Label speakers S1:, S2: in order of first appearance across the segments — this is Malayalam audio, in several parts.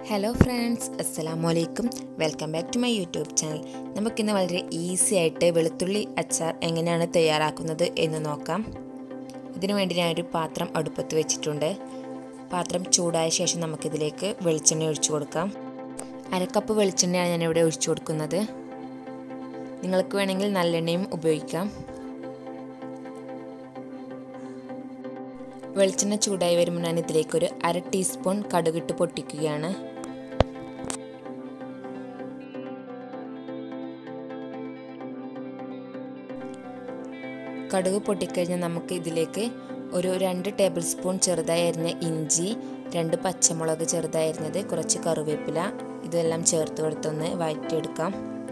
S1: ഹലോ ഫ്രണ്ട്സ് അസ്സലാമു അലൈക്കും welcome back to my YouTube channel നമുക്കിന്ന് വളരെ ഈസി ആയിട്ട് വെളുത്തുള്ളി അച്ചാർ എങ്ങനെയാണ് തയ്യാറാക്കുന്നത് എന്ന് നോക്കാം ഇതിനു വേണ്ടി ഞാനൊരു പാത്രം അടുപ്പത്ത് വെച്ചിട്ടുണ്ട് പാത്രം ചൂടായ ശേഷം നമുക്കിതിലേക്ക് വെളിച്ചെണ്ണ ഒഴിച്ചു കൊടുക്കാം അരക്കപ്പ് വെളിച്ചെണ്ണയാണ് ഞാനിവിടെ ഒഴിച്ചു കൊടുക്കുന്നത് നിങ്ങൾക്ക് വേണമെങ്കിൽ നല്ലെണ്ണയും ഉപയോഗിക്കാം വെളിച്ചെണ്ണ ചൂടായി വരുമ്പോൾ ഞാൻ ഇതിലേക്ക് ഒരു അര ടീസ്പൂൺ കടുകിട്ട് പൊട്ടിക്കുകയാണ് കടുക് പൊട്ടിക്കഴിഞ്ഞാൽ നമുക്ക് ഇതിലേക്ക് ഒരു രണ്ട് ടേബിൾ സ്പൂൺ ചെറുതായി അരിഞ്ഞ ഇഞ്ചി രണ്ട് പച്ചമുളക് ചെറുതായി അരിഞ്ഞത് കുറച്ച് കറിവേപ്പില ഇതെല്ലാം ചേർത്ത് കൊടുത്തൊന്ന് വഴറ്റിയെടുക്കാം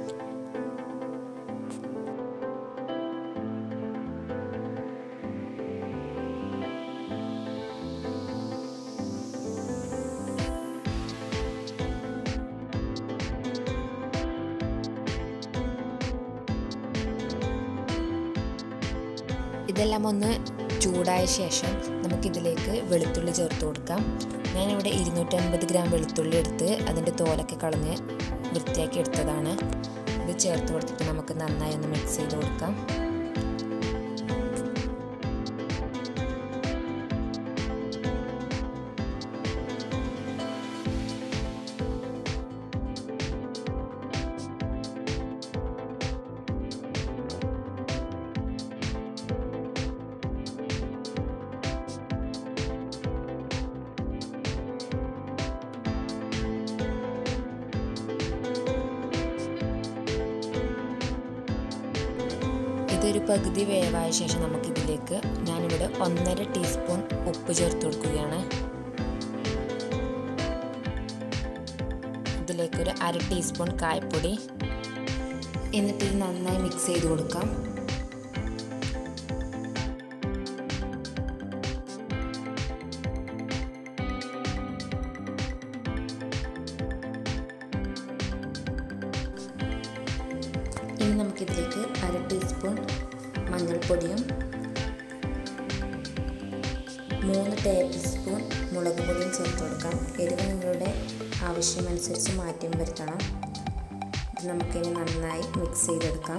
S1: ഇതെല്ലാം ഒന്ന് ചൂടായ ശേഷം നമുക്കിതിലേക്ക് വെളുത്തുള്ളി ചേർത്ത് കൊടുക്കാം ഞാനിവിടെ ഇരുന്നൂറ്റൻപത് ഗ്രാം വെളുത്തുള്ളി എടുത്ത് അതിൻ്റെ തോലൊക്കെ കളഞ്ഞ് വൃത്തിയാക്കി എടുത്തതാണ് ഇത് ചേർത്ത് കൊടുത്തിട്ട് നമുക്ക് നന്നായി ഒന്ന് മിക്സ് ചെയ്ത് കൊടുക്കാം ഇതൊരു പകുതി വേവായ ശേഷം നമുക്കിതിലേക്ക് ഞാനിവിടെ ഒന്നര ടീസ്പൂൺ ഉപ്പ് ചേർത്ത് കൊടുക്കുകയാണ് ഇതിലേക്ക് ഒരു അര ടീസ്പൂൺ കായപ്പൊടി എന്നിട്ട് ഇത് നന്നായി മിക്സ് ചെയ്ത് കൊടുക്കാം ഇനി നമുക്കിതിലേക്ക് അര ടീസ്പൂൺ മഞ്ഞൾപ്പൊടിയും മൂന്ന് ടേബിൾ സ്പൂൺ മുളക് പൊടിയും ചേർത്ത് കൊടുക്കാം എരിവ് നിങ്ങളുടെ ആവശ്യമനുസരിച്ച് മാറ്റം വരുത്തണം ഇത് നമുക്കിനി നന്നായി മിക്സ് ചെയ്തെടുക്കാം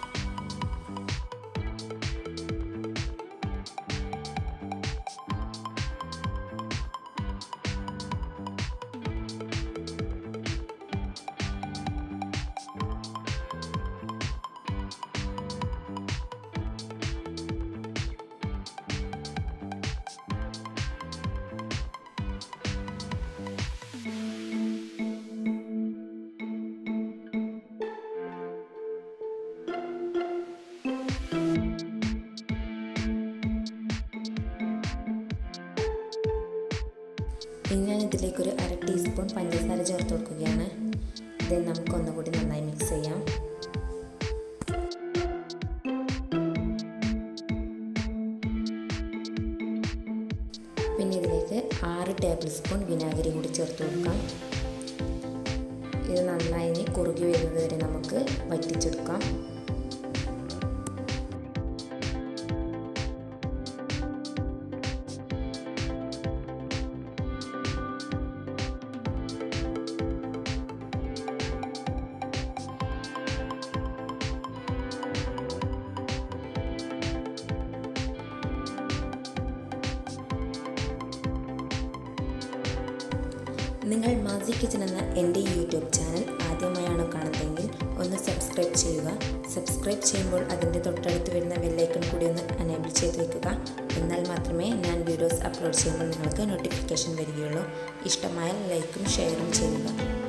S1: ഇനി ഞാൻ ഇതിലേക്ക് ഒരു അര ടീസ്പൂൺ പഞ്ചസാര ചേർത്ത് കൊടുക്കുകയാണ് ഇത് നമുക്ക് ഒന്നുകൂടി നന്നായി മിക്സ് ചെയ്യാം പിന്നെ ഇതിലേക്ക് ആറ് ടേബിൾ സ്പൂൺ വിനാഗിരി കൂടി ചേർത്ത് കൊടുക്കാം ഇത് നന്നായി കുറുകി വരുന്നത് വരെ നമുക്ക് വറ്റിച്ചെടുക്കാം നിങ്ങൾ മാസി കിച്ചൻ എന്ന എൻ്റെ യൂട്യൂബ് ചാനൽ ആദ്യമായാണോ കാണുന്നതെങ്കിൽ ഒന്ന് സബ്സ്ക്രൈബ് ചെയ്യുക സബ്സ്ക്രൈബ് ചെയ്യുമ്പോൾ അതിൻ്റെ തൊട്ടടുത്ത് വരുന്ന ബെല്ലൈക്കൺ കൂടി ഒന്ന് അനേബിൾ ചെയ്ത് വെക്കുക എന്നാൽ മാത്രമേ ഞാൻ വീഡിയോസ് അപ്ലോഡ് ചെയ്യുമ്പോൾ നിങ്ങൾക്ക് നോട്ടിഫിക്കേഷൻ വരികയുള്ളൂ ഇഷ്ടമായാൽ ലൈക്കും ഷെയറും ചെയ്യുക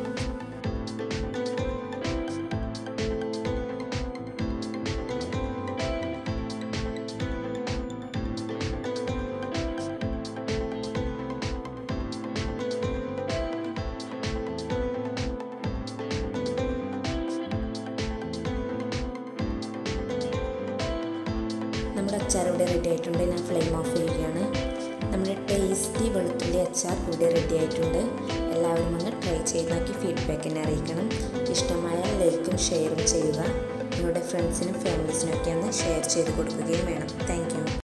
S1: നമ്മുടെ അച്ചാർ ഇവിടെ റെഡി ആയിട്ടുണ്ട് ഞാൻ ഫ്ലെയിം ഓഫ് ചെയ്യുകയാണ് നമ്മുടെ ടേസ്റ്റി വെളുത്തുള്ളി അച്ചാർ ഇവിടെ റെഡി ആയിട്ടുണ്ട് എല്ലാവരും ഒന്ന് ട്രൈ ചെയ്ത് നോക്കി ഫീഡ്ബാക്ക് എന്നെ അറിയിക്കണം ഇഷ്ടമായാൽ ലൈക്കും ഷെയറും ചെയ്യുക നിങ്ങളുടെ ഫ്രണ്ട്സിനും ഫാമിലീസിനും ഒക്കെ ഒന്ന് ഷെയർ ചെയ്ത് കൊടുക്കുകയും വേണം താങ്ക്